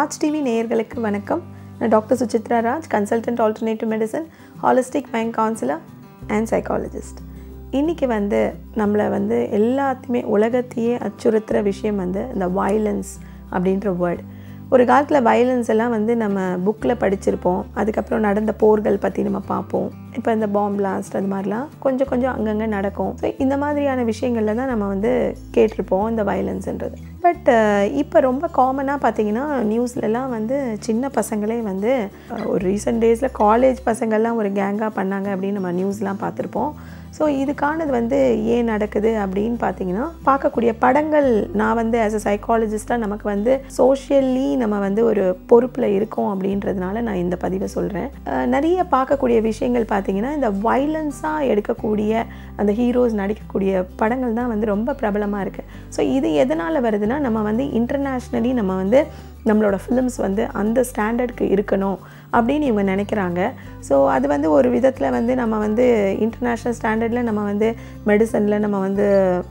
Raj TV நேயர்களுக்கு வணக்கம் நான் doctor Suchitra Raj consultant alternative medicine holistic mind counsellor and psychologist இன்றைக்கி வந்து நம்மளை வந்து எல்லாத்தையுமே உலகத்தையே அச்சுறுத்துகிற விஷயம் வந்து இந்த வயலன்ஸ் அப்படின்ற வேர்டு ஒரு காலத்தில் வயலன்ஸ் எல்லாம் வந்து நம்ம புக்கில் படிச்சிருப்போம் அதுக்கப்புறம் நடந்த போர்கள் பற்றி நம்ம பார்ப்போம் இப்போ இந்த பாம் பிளாஸ்ட் அது மாதிரிலாம் கொஞ்சம் கொஞ்சம் அங்கங்கே நடக்கும் ஸோ இந்த மாதிரியான விஷயங்களில் தான் நம்ம வந்து கேட்டிருப்போம் இந்த வயலன்ஸ்ன்றது பட் இப்போ ரொம்ப காமனாக பார்த்தீங்கன்னா நியூஸ்லலாம் வந்து சின்ன பசங்களே வந்து அஹ், ஒரு ரீசெண்ட் டேஸில் காலேஜ் பசங்கள்லாம் ஒரு கேங்காக பண்ணாங்க அப்படின்னு நம்ம நியூஸ்லாம் பார்த்துருப்போம் ஸோ இதுக்கானது வந்து ஏன் நடக்குது அப்படின்னு பார்த்தீங்கன்னா பார்க்கக்கூடிய படங்கள் நான் வந்து ஆஸ் அ சைக்காலஜிஸ்ட்டாக நமக்கு வந்து சோஷியல்லி நம்ம வந்து ஒரு பொறுப்பில் இருக்கோம் அப்படின்றதுனால நான் இந்த பதிவை சொல்கிறேன் நிறைய பார்க்கக்கூடிய விஷயங்கள் பார்த்தீங்கன்னா இந்த வைலன்ஸாக எடுக்கக்கூடிய அந்த ஹீரோஸ் நடிக்கக்கூடிய படங்கள் தான் வந்து ரொம்ப பிரபலமாக இருக்குது ஸோ இது எதனால் வருதுன்னா நம்ம வந்து இன்டர்நேஷ்னலி நம்ம வந்து நம்மளோட ஃபிலிம்ஸ் வந்து அந்த ஸ்டாண்டர்டுக்கு இருக்கணும் அப்படின்னு இவங்க நினைக்கிறாங்க ஸோ அது வந்து ஒரு விதத்தில் வந்து நம்ம வந்து இன்டர்நேஷ்னல் ஸ்டாண்டர்டில் நம்ம வந்து மெடிசனில் நம்ம வந்து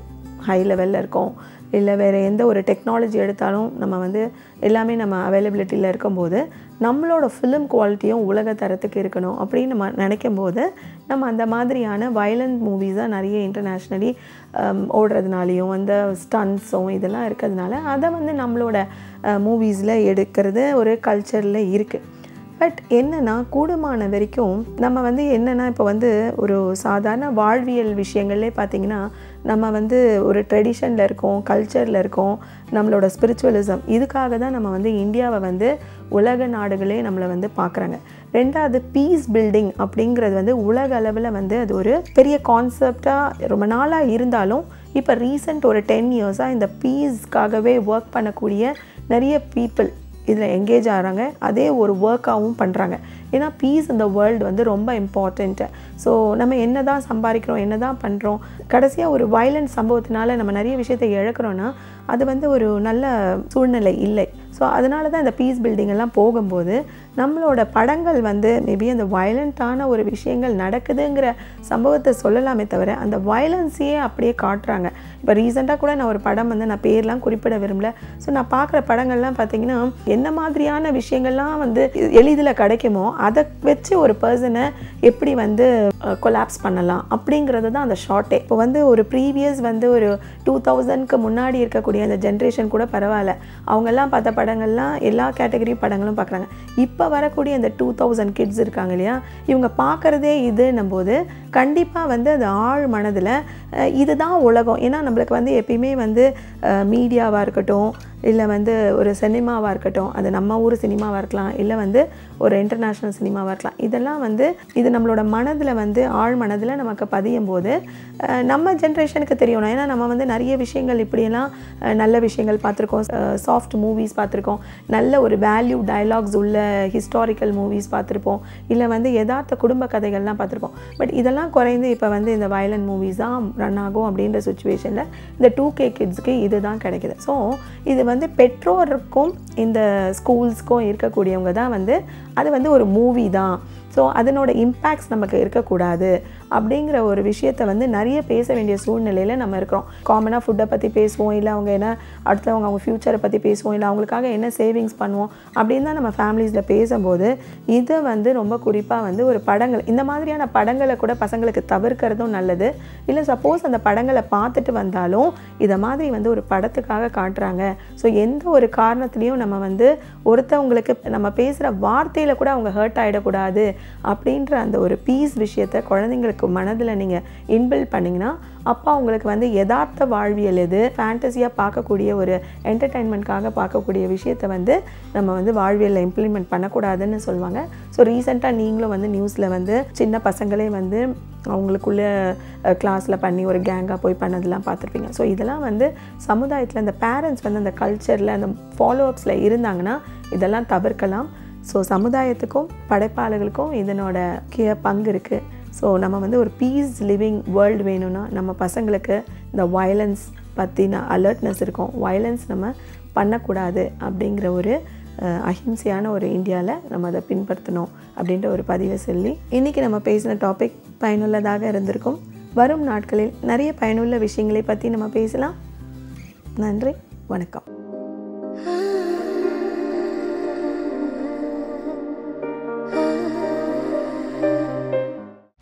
ஹை லெவலில் இருக்கோம் இல்லை வேறு எந்த ஒரு டெக்னாலஜி எடுத்தாலும் நம்ம வந்து எல்லாமே நம்ம அவைலபிலிட்டியில் இருக்கும்போது நம்மளோட ஃபிலிம் குவாலிட்டியும் உலக தரத்துக்கு இருக்கணும் அப்படின்னு நம்ம நினைக்கும் போது நம்ம அந்த மாதிரியான வயலண்ட் மூவிஸாக நிறைய இன்டர்நேஷ்னலி ஓடுறதுனாலையும் அந்த ஸ்டன்ஸும் இதெல்லாம் இருக்கிறதுனால அதை வந்து நம்மளோட மூவிஸில் எடுக்கிறது ஒரு கல்ச்சரில் இருக்குது பட் என்னென்னா கூடுமான வரைக்கும் நம்ம வந்து என்னென்னா இப்போ வந்து ஒரு சாதாரண வாழ்வியல் விஷயங்கள்லே பார்த்திங்கன்னா நம்ம வந்து ஒரு ட்ரெடிஷனில் இருக்கோம் கல்ச்சரில் இருக்கோம் நம்மளோட ஸ்பிரிச்சுவலிசம் இதுக்காக தான் நம்ம வந்து இந்தியாவை வந்து உலக நாடுகளே நம்மளை வந்து பார்க்குறாங்க ரெண்டாவது பீஸ் பில்டிங் அப்படிங்கிறது வந்து உலக அளவில் வந்து அது ஒரு பெரிய கான்செப்டாக ரொம்ப நாளாக இருந்தாலும் இப்போ ரீசெண்ட் ஒரு டென் இயர்ஸாக இந்த பீஸ்க்காகவே ஒர்க் பண்ணக்கூடிய நிறைய பீப்புள் இதில் எங்கேஜ் ஆகிறாங்க அதே ஒரு ஒர்க்காகவும் பண்ணுறாங்க ஏன்னா பீஸ் இந்த வேர்ல்டு வந்து ரொம்ப இம்பார்ட்டண்ட்டு ஸோ நம்ம என்ன தான் சம்பாதிக்கிறோம் என்ன தான் பண்ணுறோம் கடைசியாக ஒரு வயலண்ட் சம்பவத்தினால நம்ம நிறைய விஷயத்தை இழக்கிறோன்னா அது வந்து ஒரு நல்ல சூழ்நிலை இல்லை ஸோ அதனால தான் இந்த பீஸ் பில்டிங் எல்லாம் போகும்போது நம்மளோட படங்கள் வந்து மேபி அந்த வயலண்ட்டான ஒரு விஷயங்கள் நடக்குதுங்கிற சம்பவத்தை சொல்லலாமே தவிர அந்த வயலன்ஸையே அப்படியே காட்டுறாங்க இப்போ ரீசெண்டாக கூட நான் ஒரு படம் வந்து நான் பேர்லாம் குறிப்பிட விரும்பல ஸோ நான் பார்க்குற படங்கள்லாம் பார்த்தீங்கன்னா என்ன மாதிரியான விஷயங்கள்லாம் வந்து எளிதில் கிடைக்குமோ அதை வச்சு ஒரு பர்சனை எப்படி வந்து கொலாப்ஸ் பண்ணலாம் அப்படிங்கிறது தான் அந்த ஷார்ட்டே இப்போ வந்து ஒரு ப்ரீவியஸ் வந்து ஒரு டூ தௌசண்ட்க்கு முன்னாடி இருக்கக்கூடிய அந்த ஜென்ரேஷன் கூட பரவாயில்ல அவங்கெல்லாம் பார்த்த படங்கள்லாம் எல்லா கேட்டகரி படங்களும் பார்க்குறாங்க இப்போ வரக்கூடிய அந்த டூ தௌசண்ட் கிட்ஸ் இருக்காங்க இல்லையா இவங்க பார்க்குறதே இதுன்னும் போது கண்டிப்பாக வந்து அது ஆழ் மனதில் அஹ், இதுதான் உலகம் ஏன்னா நம்மளுக்கு வந்து எப்பயுமே வந்து மீடியாவாக இருக்கட்டும் இல்லை வந்து ஒரு சினிமாவாக இருக்கட்டும் அது நம்ம ஊர் சினிமாவாக இருக்கலாம் இல்லை வந்து ஒரு இன்டர்நேஷ்னல் சினிமாவாக இருக்கலாம் இதெல்லாம் வந்து இது நம்மளோட மனதில் வந்து ஆழ் மனதில் நமக்கு பதியும் போது அஹ், நம்ம ஜென்ரேஷனுக்கு தெரியணும் ஏன்னா நம்ம வந்து நிறைய விஷயங்கள் இப்படியெல்லாம் அஹ், நல்ல விஷயங்கள் பார்த்துருக்கோம் சாஃப்ட் மூவிஸ் பார்த்துருக்கோம் நல்ல ஒரு வேல்யூ டயலாக்ஸ் உள்ள ஹிஸ்டாரிக்கல் மூவிஸ் பார்த்துருப்போம் இல்லை வந்து யதார்த்த குடும்ப கதைகள்லாம் பார்த்துருப்போம் பட் இதெல்லாம் குறைந்து இப்போ வந்து இந்த வயலண்ட் மூவிஸ் தான் ரன் ஆகும் அப்படின்ற சுச்சுவேஷனில் இந்த டூ கே கிட்ஸ்க்கு இதுதான் கிடைக்குது ஸோ இது வந்து பெற்றோருக்கும் இந்த ஸ்கூல்ஸ்க்கும் இருக்கக்கூடியவங்க தான் வந்து அது வந்து ஒரு மூவி தான் ஸோ அதனோட இம்பேக்ட்ஸ் நமக்கு இருக்கக்கூடாது அப்படிங்கிற ஒரு விஷயத்தை வந்து நிறைய பேச வேண்டிய சூழ்நிலையில் நம்ம இருக்கிறோம் காமனாக ஃபுட்டை பற்றி பேசுவோம் இல்லை அவங்க என்ன அடுத்தவங்க அவங்க ஃப்யூச்சரை பற்றி பேசுவோம் இல்லை அவங்களுக்காக என்ன சேவிங்ஸ் பண்ணுவோம் அப்படின்னு தான் நம்ம ஃபேமிலிஸில் பேசும்போது இதை வந்து ரொம்ப குறிப்பாக வந்து ஒரு படங்கள் இந்த மாதிரியான படங்களை கூட பசங்களுக்கு தவிர்க்கிறதும் நல்லது இல்லை சப்போஸ் அந்த படங்களை பார்த்துட்டு வந்தாலும் இதை மாதிரி வந்து ஒரு படத்துக்காக காட்டுறாங்க ஸோ எந்த ஒரு காரணத்துலேயும் நம்ம வந்து ஒருத்தவங்களுக்கு நம்ம பேசுகிற வார்த்தையில் கூட அவங்க ஹர்ட் ஆகிடக்கூடாது அப்படின்ற அந்த ஒரு பீஸ் விஷயத்தை குழந்தைங்களுக்கு மனதில் நீங்கள் இன்பில்ட் பண்ணிங்கன்னா அப்போ அவங்களுக்கு வந்து யதார்த்த வாழ்வியல் எது ஃபேண்டசியாக பார்க்கக்கூடிய ஒரு என்டர்டெயின்மெண்ட்காக பார்க்கக்கூடிய விஷயத்தை வந்து நம்ம வந்து வாழ்வியலில் இம்ப்ளிமெண்ட் பண்ணக்கூடாதுன்னு சொல்லுவாங்க ஸோ ரீசெண்டாக நீங்களும் வந்து நியூஸில் வந்து சின்ன பசங்களே வந்து அவங்களுக்குள்ள கிளாஸில் பண்ணி ஒரு கேங்காக போய் பண்ணதெல்லாம் பார்த்துருப்பீங்க ஸோ இதெல்லாம் வந்து சமுதாயத்தில் அந்த பேரண்ட்ஸ் வந்து அந்த கல்ச்சரில் அந்த ஃபாலோஅப்ஸில் இருந்தாங்கன்னா இதெல்லாம் தவிர்க்கலாம் ஸோ சமுதாயத்துக்கும் படைப்பாளர்களுக்கும் இதனோட முக்கிய பங்கு இருக்குது ஸோ நம்ம வந்து ஒரு பீஸ் லிவிங் வேர்ல்டு வேணும்னா நம்ம பசங்களுக்கு இந்த வயலன்ஸ் பற்றின அலர்ட்னஸ் இருக்கும் வயலன்ஸ் நம்ம பண்ணக்கூடாது அப்படிங்கிற ஒரு அஹ், அஹிம்சையான ஒரு இந்தியாவில் நம்ம அதை பின்பற்றணும் அப்படின்ற ஒரு பதிவை சொல்லி இன்றைக்கி நம்ம பேசின டாபிக் பயனுள்ளதாக இருந்திருக்கும் வரும் நாட்களில் நிறைய பயனுள்ள விஷயங்களை பற்றி நம்ம பேசலாம் நன்றி வணக்கம்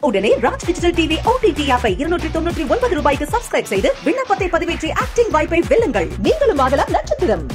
உடனே ராஜ் டிஜிட்டல் டிவி ஓடிடி ஆப்பை இருநூற்றி தொண்ணூற்றி ஒன்பது ரூபாய்க்கு சப்ஸ்கிரைப் செய்து விண்ணப்பத்தை பதிவேற்றி ஆக்டிங் வாய்ப்பை வெல்லுங்கள் நீங்களும் ஆகலாம் நட்சத்திரம்